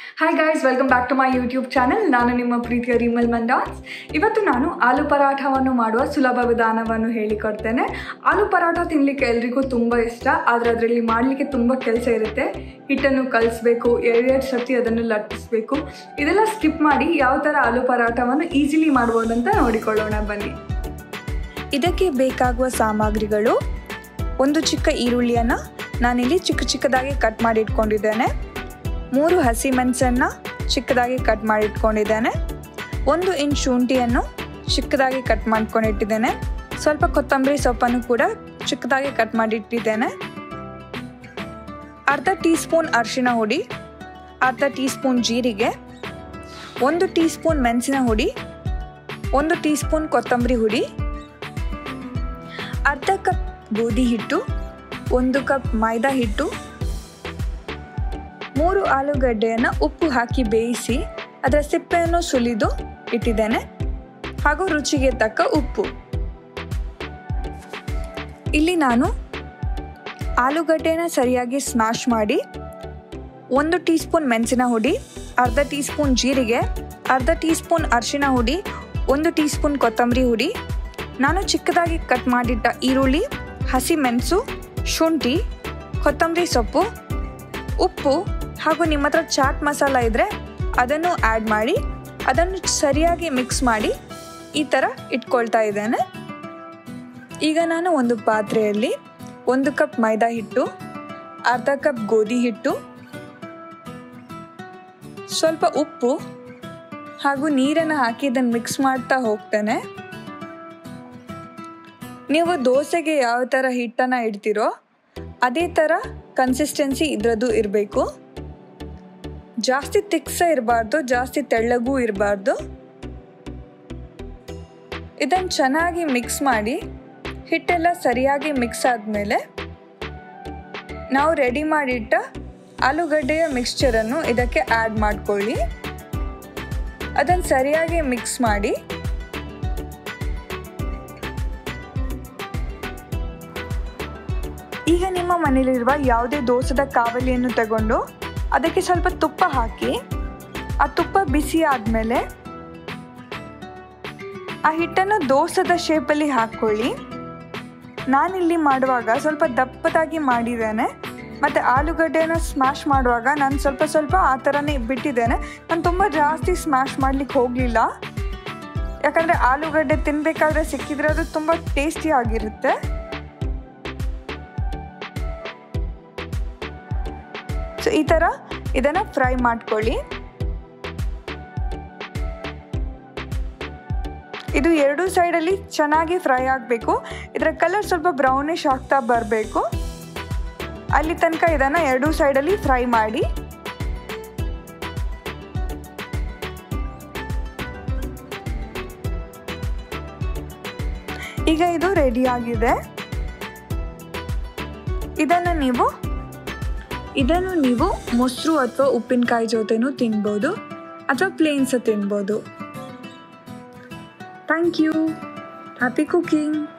hi guys welcome back to my YouTube channel ನಾನು ನಿಮ್ಮ ಪ್ರೀತಿಯ ರಿಮಲ್ ಮಂಡಾನ್ಸ್ ಇವತ್ತು ನಾನು ಆಲೂ ಪರಾಠವನ್ನು ಮಾಡುವ ಸುಲಭ ವಿಧಾನವನ್ನು ಹೇಳಿಕೊಡ್ತೇನೆ ಆಲೂ ಪರಾಠ ತಿನ್ನಲಿಕ್ಕೆ ಎಲ್ರಿಗೂ ತುಂಬ ಇಷ್ಟ ಆದರೆ ಅದರಲ್ಲಿ ಮಾಡಲಿಕ್ಕೆ ತುಂಬ ಕೆಲಸ ಇರುತ್ತೆ ಹಿಟ್ಟನ್ನು ಕಲಿಸ್ಬೇಕು ಎರಡೆರಡು ಸರ್ತಿ ಅದನ್ನು ಲಟ್ಟಿಸ್ಬೇಕು ಇದೆಲ್ಲ ಸ್ಕಿಪ್ ಮಾಡಿ ಯಾವ ಥರ ಆಲೂ ಪರಾಠವನ್ನು ಈಸಿಲಿ ಮಾಡ್ಬೋದಂತ ನೋಡಿಕೊಳ್ಳೋಣ ಬನ್ನಿ ಇದಕ್ಕೆ ಬೇಕಾಗುವ ಸಾಮಗ್ರಿಗಳು ಒಂದು ಚಿಕ್ಕ ಈರುಳ್ಳಿಯನ್ನು ನಾನಿಲ್ಲಿ ಚಿಕ್ಕ ಚಿಕ್ಕದಾಗಿ ಕಟ್ ಮಾಡಿ ಇಟ್ಕೊಂಡಿದ್ದೇನೆ ಮೂರು ಹಸಿಮೆಣಸನ್ನು ಚಿಕ್ಕದಾಗಿ ಕಟ್ ಮಾಡಿ ಇಟ್ಕೊಂಡಿದ್ದೇನೆ ಒಂದು ಇಂಚ್ ಶುಂಠಿಯನ್ನು ಚಿಕ್ಕದಾಗಿ ಕಟ್ ಮಾಡ್ಕೊಂಡಿಟ್ಟಿದ್ದೇನೆ ಸ್ವಲ್ಪ ಕೊತ್ತಂಬರಿ ಸೊಪ್ಪನ್ನು ಕೂಡ ಚಿಕ್ಕದಾಗಿ ಕಟ್ ಮಾಡಿ ಇಟ್ಟಿದ್ದೇನೆ ಅರ್ಧ ಟೀ ಸ್ಪೂನ್ ಅರಿಶಿಣ ಹುಡಿ ಅರ್ಧ ಟೀ ಸ್ಪೂನ್ ಜೀರಿಗೆ ಒಂದು ಟೀ ಸ್ಪೂನ್ ಮೆಣಸಿನ ಹುಡಿ ಒಂದು ಟೀ ಸ್ಪೂನ್ ಕೊತ್ತಂಬರಿ ಹುಡಿ ಅರ್ಧ ಕಪ್ ಗೋಧಿ ಹಿಟ್ಟು ಒಂದು ಕಪ್ ಮೈದಾ ಹಿಟ್ಟು ಮೂರು ಆಲೂಗಡ್ಡೆಯನ್ನು ಉಪ್ಪು ಹಾಕಿ ಬೇಯಿಸಿ ಅದರ ಸಿಪ್ಪೆಯನ್ನು ಸುಲಿದು ಇಟ್ಟಿದ್ದೇನೆ ಹಾಗೂ ರುಚಿಗೆ ತಕ್ಕ ಉಪ್ಪು ಇಲ್ಲಿ ನಾನು ಆಲೂಗಡ್ಡೆನ ಸರಿಯಾಗಿ ಸ್ಮ್ಯಾಶ್ ಮಾಡಿ ಒಂದು ಟೀ ಸ್ಪೂನ್ ಮೆಣಸಿನ ಹುಡಿ ಅರ್ಧ ಟೀ ಸ್ಪೂನ್ ಜೀರಿಗೆ ಅರ್ಧ ಟೀ ಸ್ಪೂನ್ ಅರಿಶಿಣ ಹುಡಿ ಒಂದು ಟೀ ಸ್ಪೂನ್ ಕೊತ್ತಂಬರಿ ಹುಡಿ ನಾನು ಚಿಕ್ಕದಾಗಿ ಕಟ್ ಮಾಡಿಟ್ಟ ಈರುಳ್ಳಿ ಹಸಿಮೆಣಸು ಶುಂಠಿ ಕೊತ್ತಂಬರಿ ಸೊಪ್ಪು ಉಪ್ಪು ಹಾಗೂ ನಿಮ್ಮ ಹತ್ರ ಚಾಟ್ ಮಸಾಲ ಇದ್ದರೆ ಅದನ್ನು ಆ್ಯಡ್ ಮಾಡಿ ಅದನ್ನು ಸರಿಯಾಗಿ ಮಿಕ್ಸ್ ಮಾಡಿ ಈ ಥರ ಇಟ್ಕೊಳ್ತಾ ಇದ್ದೇನೆ ಈಗ ನಾನು ಒಂದು ಪಾತ್ರೆಯಲ್ಲಿ ಒಂದು ಕಪ್ ಮೈದಾ ಹಿಟ್ಟು ಅರ್ಧ ಕಪ್ ಗೋಧಿ ಹಿಟ್ಟು ಸ್ವಲ್ಪ ಉಪ್ಪು ಹಾಗೂ ನೀರನ್ನು ಹಾಕಿ ಇದನ್ನು ಮಿಕ್ಸ್ ಮಾಡ್ತಾ ಹೋಗ್ತೇನೆ ನೀವು ದೋಸೆಗೆ ಯಾವ ಥರ ಹಿಟ್ಟನ್ನು ಇಡ್ತೀರೋ ಅದೇ ಥರ ಕನ್ಸಿಸ್ಟೆನ್ಸಿ ಇದರದ್ದು ಇರಬೇಕು ಜಾಸ್ತಿ ತಿಕ್ಸ ಇರಬಾರ್ದು ಜಾಸ್ತಿ ತೆಳ್ಳಗೂ ಇರಬಾರ್ದು ಇದನ್ನು ಚೆನ್ನಾಗಿ ಮಿಕ್ಸ್ ಮಾಡಿ ಹಿಟ್ಟೆಲ್ಲ ಸರಿಯಾಗಿ ಮಿಕ್ಸ್ ಆದಮೇಲೆ ನಾವು ರೆಡಿ ಮಾಡಿಟ್ಟ ಆಲೂಗಡ್ಡೆಯ ಮಿಕ್ಸ್ಚರನ್ನು ಇದಕ್ಕೆ ಆ್ಯಡ್ ಮಾಡ್ಕೊಳ್ಳಿ ಅದನ್ನು ಸರಿಯಾಗಿ ಮಿಕ್ಸ್ ಮಾಡಿ ಈಗ ನಿಮ್ಮ ಮನೆಯಲ್ಲಿರುವ ಯಾವುದೇ ದೋಸದ ಕಾವಲಿಯನ್ನು ತಗೊಂಡು ಅದಕ್ಕೆ ಸ್ವಲ್ಪ ತುಪ್ಪ ಹಾಕಿ ಆ ತುಪ್ಪ ಬಿಸಿ ಆದಮೇಲೆ ಆ ಹಿಟ್ಟನ್ನು ದೋಸದ ಶೇಪಲ್ಲಿ ಹಾಕ್ಕೊಳ್ಳಿ ನಾನಿಲ್ಲಿ ಮಾಡುವಾಗ ಸ್ವಲ್ಪ ದಪ್ಪದಾಗಿ ಮಾಡಿದ್ದೇನೆ ಮತ್ತು ಆಲೂಗಡ್ಡೆಯನ್ನು ಸ್ಮ್ಯಾಶ್ ಮಾಡುವಾಗ ನಾನು ಸ್ವಲ್ಪ ಸ್ವಲ್ಪ ಆ ಥರನೇ ಬಿಟ್ಟಿದ್ದೇನೆ ನಾನು ತುಂಬ ಜಾಸ್ತಿ ಸ್ಮ್ಯಾಶ್ ಮಾಡಲಿಕ್ಕೆ ಹೋಗಲಿಲ್ಲ ಯಾಕಂದರೆ ಆಲೂಗಡ್ಡೆ ತಿನ್ನಬೇಕಾದ್ರೆ ಸಿಕ್ಕಿದ್ರೆ ಅದು ತುಂಬ ಟೇಸ್ಟಿ ಆಗಿರುತ್ತೆ ಸೊ ಈ ಥರ ಇದನ್ನು ಫ್ರೈ ಮಾಡ್ಕೊಳ್ಳಿ ಇದು ಎರಡೂ ಸೈಡಲ್ಲಿ ಚೆನ್ನಾಗಿ ಫ್ರೈ ಆಗಬೇಕು ಇದರ ಕಲರ್ ಸ್ವಲ್ಪ ಬ್ರೌನಿಶ್ ಆಗ್ತಾ ಬರಬೇಕು ಅಲ್ಲಿ ತನಕ ಇದನ್ನು ಎರಡೂ ಸೈಡಲ್ಲಿ ಫ್ರೈ ಮಾಡಿ ಈಗ ಇದು ರೆಡಿ ಆಗಿದೆ ಇದನ್ನು ನೀವು ಇದನ್ನು ನೀವು ಮೊಸರು ಅಥವಾ ಉಪ್ಪಿನಕಾಯಿ ಜೊತೆನೂ ತಿನ್ಬೋದು ಅಥವಾ ಪ್ಲೇನ್ಸ ತಿನ್ಬೋದು ಥ್ಯಾಂಕ್ ಯು ಹ್ಯಾಪಿ ಕುಕಿಂಗ್